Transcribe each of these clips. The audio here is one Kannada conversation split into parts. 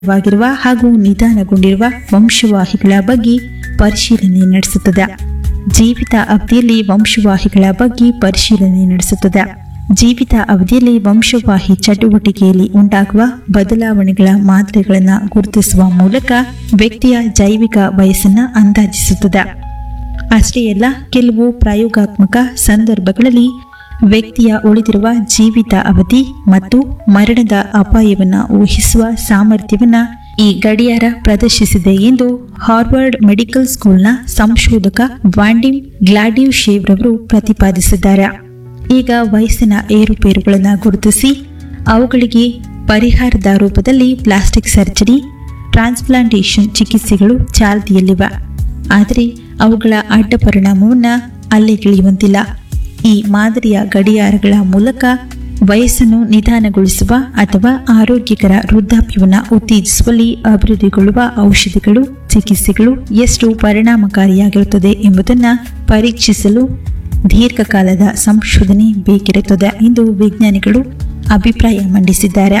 ವಾಗಿರುವ ಹಾಗೂ ನಿಧಾನಗೊಂಡಿರುವ ವಂಶವಾಹಿಗಳ ಬಗ್ಗೆ ಪರಿಶೀಲನೆ ನಡೆಸುತ್ತದೆ ಜೀವಿತ ಅವಧಿಯಲ್ಲಿ ವಂಶವಾಹಿಗಳ ಬಗ್ಗೆ ಪರಿಶೀಲನೆ ನಡೆಸುತ್ತದೆ ಜೀವಿತ ಅವಧಿಯಲ್ಲಿ ವಂಶವಾಹಿ ಚಟುವಟಿಕೆಯಲ್ಲಿ ಉಂಟಾಗುವ ಬದಲಾವಣೆಗಳ ಮಾದರಿಗಳನ್ನು ಗುರುತಿಸುವ ಮೂಲಕ ವ್ಯಕ್ತಿಯ ಜೈವಿಕ ವಯಸ್ಸನ್ನು ಅಂದಾಜಿಸುತ್ತದೆ ಅಷ್ಟೇ ಅಲ್ಲ ಕೆಲವು ಪ್ರಾಯೋಗಾತ್ಮಕ ಸಂದರ್ಭಗಳಲ್ಲಿ ವ್ಯಕ್ತಿಯ ಉಳಿದಿರುವ ಜೀವಿತ ಅವಧಿ ಮತ್ತು ಮರಣದ ಅಪಾಯವನ್ನು ಊಹಿಸುವ ಸಾಮರ್ಥ್ಯವನ್ನು ಈ ಗಡಿಯಾರ ಪ್ರದರ್ಶಿಸಿದೆ ಎಂದು ಹಾರ್ವರ್ಡ್ ಮೆಡಿಕಲ್ ಸ್ಕೂಲ್ನ ಸಂಶೋಧಕ ವಾಂಡಿಮ್ ಗ್ಲಾಡಿವ್ ಶೇವ್ ರವರು ಪ್ರತಿಪಾದಿಸಿದ್ದಾರೆ ಈಗ ವಯಸ್ಸಿನ ಏರುಪೇರುಗಳನ್ನು ಗುರುತಿಸಿ ಅವುಗಳಿಗೆ ಪರಿಹಾರದ ರೂಪದಲ್ಲಿ ಪ್ಲಾಸ್ಟಿಕ್ ಸರ್ಜರಿ ಟ್ರಾನ್ಸ್ಪ್ಲಾಂಟೇಷನ್ ಚಿಕಿತ್ಸೆಗಳು ಚಾಲ್ತಿಯಲ್ಲಿವೆ ಆದರೆ ಅವುಗಳ ಅಡ್ಡ ಪರಿಣಾಮವನ್ನು ಅಲ್ಲಿಗಿಳಿಯುವಂತಿಲ್ಲ ಈ ಮಾದರಿಯ ಗಡಿಯಾರಗಳ ಮೂಲಕ ವಯಸ್ಸನ್ನು ನಿಧಾನಗೊಳಿಸುವ ಅಥವಾ ಆರೋಗ್ಯಕರ ವೃದ್ಧಾಪ್ಯವನ್ನು ಉತ್ತೇಜಿಸುವಲ್ಲಿ ಅಭಿವೃದ್ಧಿಗೊಳ್ಳುವ ಔಷಧಿಗಳು ಚಿಕಿತ್ಸೆಗಳು ಎಷ್ಟು ಪರಿಣಾಮಕಾರಿಯಾಗಿರುತ್ತದೆ ಎಂಬುದನ್ನು ಪರೀಕ್ಷಿಸಲು ದೀರ್ಘಕಾಲದ ಸಂಶೋಧನೆ ಬೇಕಿರುತ್ತದೆ ಎಂದು ವಿಜ್ಞಾನಿಗಳು ಅಭಿಪ್ರಾಯ ಮಂಡಿಸಿದ್ದಾರೆ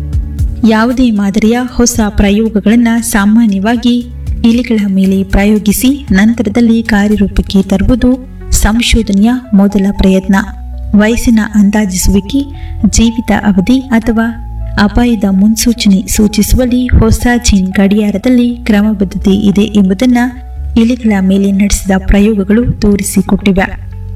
ಯಾವುದೇ ಮಾದರಿಯ ಹೊಸ ಪ್ರಯೋಗಗಳನ್ನು ಸಾಮಾನ್ಯವಾಗಿ ಇಲಿಗಳ ಮೇಲೆ ಪ್ರಯೋಗಿಸಿ ನಂತರದಲ್ಲಿ ಕಾರ್ಯರೂಪಕ್ಕೆ ತರುವುದು ಸಂಶೋಧನೆಯ ಮೊದಲ ಪ್ರಯತ್ನ ವಯಸ್ಸಿನ ಅಂದಾಜಿಸುವಿಕೆ ಜೀವಿತ ಅವಧಿ ಅಥವಾ ಅಪಾಯದ ಮುನ್ಸೂಚನೆ ಸೂಚಿಸುವಲ್ಲಿ ಹೊಸ ಜೀನ್ ಗಡಿಯಾರದಲ್ಲಿ ಕ್ರಮಬದ್ಧತೆ ಇದೆ ಎಂಬುದನ್ನು ಇಲಿಗಳ ಮೇಲೆ ನಡೆಸಿದ ಪ್ರಯೋಗಗಳು ತೋರಿಸಿಕೊಟ್ಟಿವೆ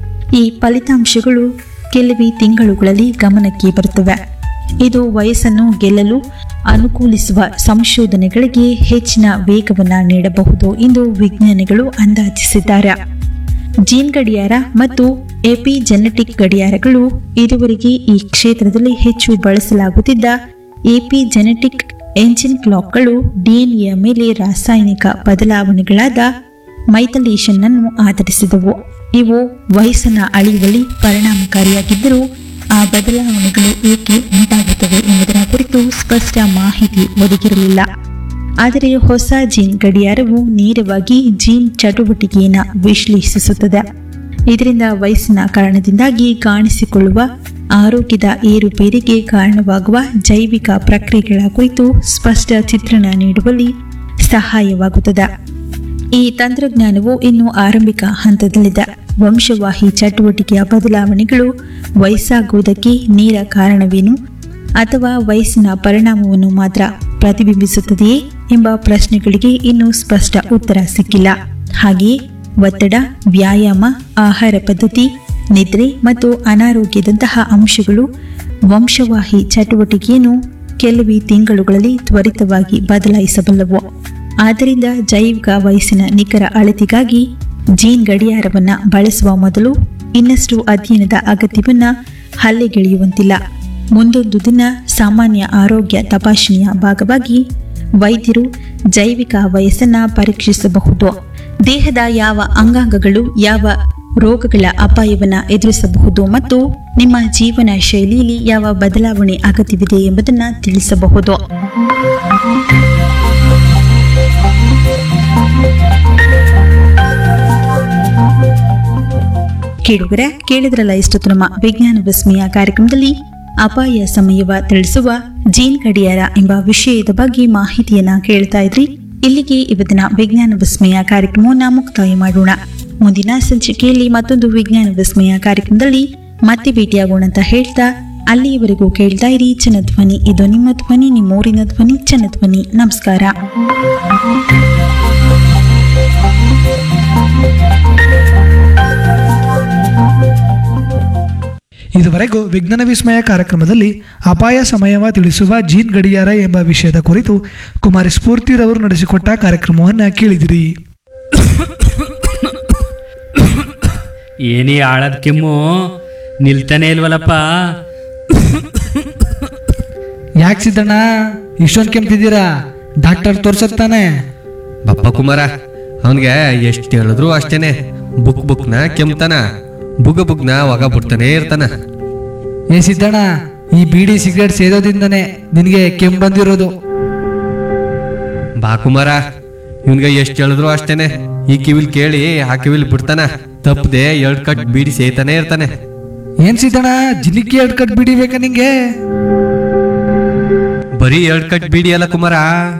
ಈ ಫಲಿತಾಂಶಗಳು ಕೆಲವೇ ತಿಂಗಳುಗಳಲ್ಲಿ ಗಮನಕ್ಕೆ ಬರುತ್ತವೆ ಇದು ವಯಸ್ಸನ್ನು ಗೆಲ್ಲಲು ಅನುಕೂಲಿಸುವ ಸಂಶೋಧನೆಗಳಿಗೆ ಹೆಚ್ಚಿನ ವೇಗವನ್ನು ನೀಡಬಹುದು ಎಂದು ವಿಜ್ಞಾನಿಗಳು ಅಂದಾಜಿಸಿದ್ದಾರೆ ಜೀನ್ ಗಡಿಯಾರ ಮತ್ತು ಎಪಿಜೆನೆಟಿಕ್ ಗಡಿಯಾರಗಳು ಇದುವರೆಗೆ ಈ ಕ್ಷೇತ್ರದಲ್ಲಿ ಹೆಚ್ಚು ಬಳಸಲಾಗುತ್ತಿದ್ದ ಎಪಿಜೆನೆಟಿಕ್ ಎಂಜಿನ್ ಕ್ಲಾಕ್ಗಳು ಡಿಎನ್ಎಯ ಮೇಲೆ ರಾಸಾಯನಿಕ ಬದಲಾವಣೆಗಳಾದ ಮೈಥಲೇಷನ್ ಅನ್ನು ಆಧರಿಸಿದವು ಇವು ವಯಸ್ಸನ್ನ ಅಳೆಯುವಲ್ಲಿ ಪರಿಣಾಮಕಾರಿಯಾಗಿದ್ದರೂ ಆ ಬದಲಾವಣೆಗಳು ಏಕೆ ಉಂಟಾಗುತ್ತವೆ ಎಂಬುದರ ಕುರಿತು ಸ್ಪಷ್ಟ ಮಾಹಿತಿ ಒದಗಿರಲಿಲ್ಲ ಆದರೆ ಹೊಸ ಜೀನ್ ಗಡಿಯಾರವು ನೇರವಾಗಿ ಜೀನ್ ಚಟುವಟಿಕೆಯನ್ನು ವಿಶ್ಲೇಷಿಸುತ್ತದೆ ಇದರಿಂದ ವಯಸ್ಸಿನ ಕಾರಣದಿಂದಾಗಿ ಕಾಣಿಸಿಕೊಳ್ಳುವ ಆರೋಗ್ಯದ ಏರುಪೇರಿಗೆ ಕಾರಣವಾಗುವ ಜೈವಿಕ ಪ್ರಕ್ರಿಯೆಗಳ ಕುರಿತು ಸ್ಪಷ್ಟ ಚಿತ್ರಣ ನೀಡುವಲ್ಲಿ ಸಹಾಯವಾಗುತ್ತದೆ ಈ ತಂತ್ರಜ್ಞಾನವು ಇನ್ನು ಆರಂಭಿಕ ಹಂತದಲ್ಲಿದೆ ವಂಶವಾಹಿ ಚಟುವಟಿಕೆಯ ಬದಲಾವಣೆಗಳು ವಯಸ್ಸಾಗುವುದಕ್ಕೆ ನೇರ ಕಾರಣವೇನು ಅಥವಾ ವಯಸ್ಸಿನ ಪರಿಣಾಮವನ್ನು ಮಾತ್ರ ಪ್ರತಿಬಿಂಬಿಸುತ್ತದೆಯೇ ಎಂಬ ಪ್ರಶ್ನೆಗಳಿಗೆ ಇನ್ನೂ ಸ್ಪಷ್ಟ ಉತ್ತರ ಸಿಕ್ಕಿಲ್ಲ ಹಾಗೆಯೇ ಒತ್ತಡ ವ್ಯಾಯಾಮ ಆಹಾರ ಪದ್ಧತಿ ನಿದ್ರೆ ಮತ್ತು ಅನಾರೋಗ್ಯದಂತಹ ಅಂಶಗಳು ವಂಶವಾಹಿ ಚಟುವಟಿಕೆಯನ್ನು ಕೆಲವೇ ತಿಂಗಳುಗಳಲ್ಲಿ ತ್ವರಿತವಾಗಿ ಬದಲಾಯಿಸಬಲ್ಲವು ಆದ್ದರಿಂದ ಜೈವಿಕ ವಯಸ್ಸಿನ ನಿಖರ ಅಳತೆಗಾಗಿ ಜೀನ್ ಗಡಿಯಾರವನ್ನು ಬಳಸುವ ಮೊದಲು ಇನ್ನಷ್ಟು ಅಧ್ಯಯನದ ಅಗತ್ಯವನ್ನ ಹಲ್ಲೆಗೆಳೆಯುವಂತಿಲ್ಲ ಮುಂದೊಂದು ದಿನ ಸಾಮಾನ್ಯ ಆರೋಗ್ಯ ತಪಾಸಣೆಯ ಭಾಗವಾಗಿ ವೈದ್ಯರು ಜೈವಿಕ ವಯಸ್ಸನ್ನ ಪರೀಕ್ಷಿಸಬಹುದು ದೇಹದ ಯಾವ ಅಂಗಾಂಗಗಳು ಯಾವ ರೋಗಗಳ ಅಪಾಯವನ್ನು ಎದುರಿಸಬಹುದು ಮತ್ತು ನಿಮ್ಮ ಜೀವನ ಶೈಲಿಯಲ್ಲಿ ಯಾವ ಬದಲಾವಣೆ ಅಗತ್ಯವಿದೆ ಎಂಬುದನ್ನು ತಿಳಿಸಬಹುದು ಕೇಳುಗರೆ ಕೇಳಿದ್ರಲ್ಲ ಇಷ್ಟೊತ್ತು ನಮ್ಮ ವಿಜ್ಞಾನ ವಿಸ್ಮಯ ಕಾರ್ಯಕ್ರಮದಲ್ಲಿ ಅಪಾಯ ಸಮಯವ ತಿಳಿಸುವ ಜೀನ್ ಗಡಿಯಾರ ಎಂಬ ವಿಷಯದ ಬಗ್ಗೆ ಮಾಹಿತಿಯನ್ನ ಕೇಳ್ತಾ ಇದ್ರಿ ಇಲ್ಲಿಗೆ ಇವತ್ತಿನ ವಿಜ್ಞಾನ ವಿಸ್ಮಯ ಕಾರ್ಯಕ್ರಮವನ್ನ ಮುಕ್ತಾಯ ಮಾಡೋಣ ಮುಂದಿನ ಸಂಚಿಕೆಯಲ್ಲಿ ಮತ್ತೊಂದು ವಿಜ್ಞಾನ ವಿಸ್ಮಯ ಕಾರ್ಯಕ್ರಮದಲ್ಲಿ ಮತ್ತೆ ಭೇಟಿಯಾಗೋಣ ಅಂತ ಹೇಳ್ತಾ ಅಲ್ಲಿಯವರೆಗೂ ಕೇಳ್ತಾ ಇರಿ ಜನಧ್ವನಿ ಇದು ನಿಮ್ಮ ಧ್ವನಿ ನಿಮ್ಮೂರಿನ ಧ್ವನಿ ಜನಧ್ವನಿ ನಮಸ್ಕಾರ ಇದುವರೆಗೂ ವಿಜ್ಞಾನ ವಿಸ್ಮಯ ಕಾರ್ಯಕ್ರಮದಲ್ಲಿ ಅಪಾಯ ಸಮಯವ ತಿಳಿಸುವ ಜೀನ್ ಗಡಿಯಾರ ಎಂಬ ವಿಷಯದ ಕುರಿತು ಕುಮಾರಿ ಸ್ಫೂರ್ತಿರವರು ನಡೆಸಿಕೊಟ್ಟ ಕಾರ್ಯಕ್ರಮವನ್ನು ಕೇಳಿದಿರಿ ಏನೇ ಆಳದ ಕೆಮ್ಮು ನಿಲ್ತಾನೆ ಇಲ್ವಲ್ಲಪ್ಪ ಯಾಕೆ ಸಿದ್ದಣ್ಣ ಇಷ್ಟೊಂದು ಕೆಮ್ತಿದ್ದೀರಾ ಡಾಕ್ಟರ್ ತೋರ್ಸತ್ತಾನೆ ಬಪ್ಪ ಕುಮಾರ ಅವನಿಗೆ ಎಷ್ಟು ಹೇಳಿದ್ರು ಅಷ್ಟೇನೆ ಬುಕ್ ಬುಕ್ನ ಕೆಮ್ತಾನ ಬುಗ ಬುಗ್ನ ಒಗ ಬಿಡ್ತಾನೆ ಇರ್ತಾನ ಏ ಸಿದ್ದಣ್ಣ ಈ ಬೀಡಿ ಸಿಗರೇಟ್ ಸೇದೋದಿಂದನೇ ನಿನಗೆ ಕೆಮ್ಮು ಬಂದಿರೋದು ಬಾ ಕುಮಾರ ಇವನ್ಗೆ ಎಷ್ಟು ಹೇಳಿದ್ರು ಅಷ್ಟೇನೆ ಈ ಕಿವಿಲ್ ಕೇಳಿ ಆ ಕಿವಿಲ್ ಬಿಡ್ತಾನ ತಪ್ಪದೆ ಎರಡ್ ಕಟ್ ಬೀಡಿ ಸೇತಾನೆ ಇರ್ತಾನೆ ಏನ್ ಸಿದ್ದಣ್ಣ ಜಿಲಿಕಿ ಎರಡು ಕಟ್ ಬೀಡಿ ಬೇಕಾ ನಿಂಗೆ ಬರೀ ಎರಡ್ ಕಟ್ ಬೀಡಿ ಅಲ್ಲ ಕುಮಾರ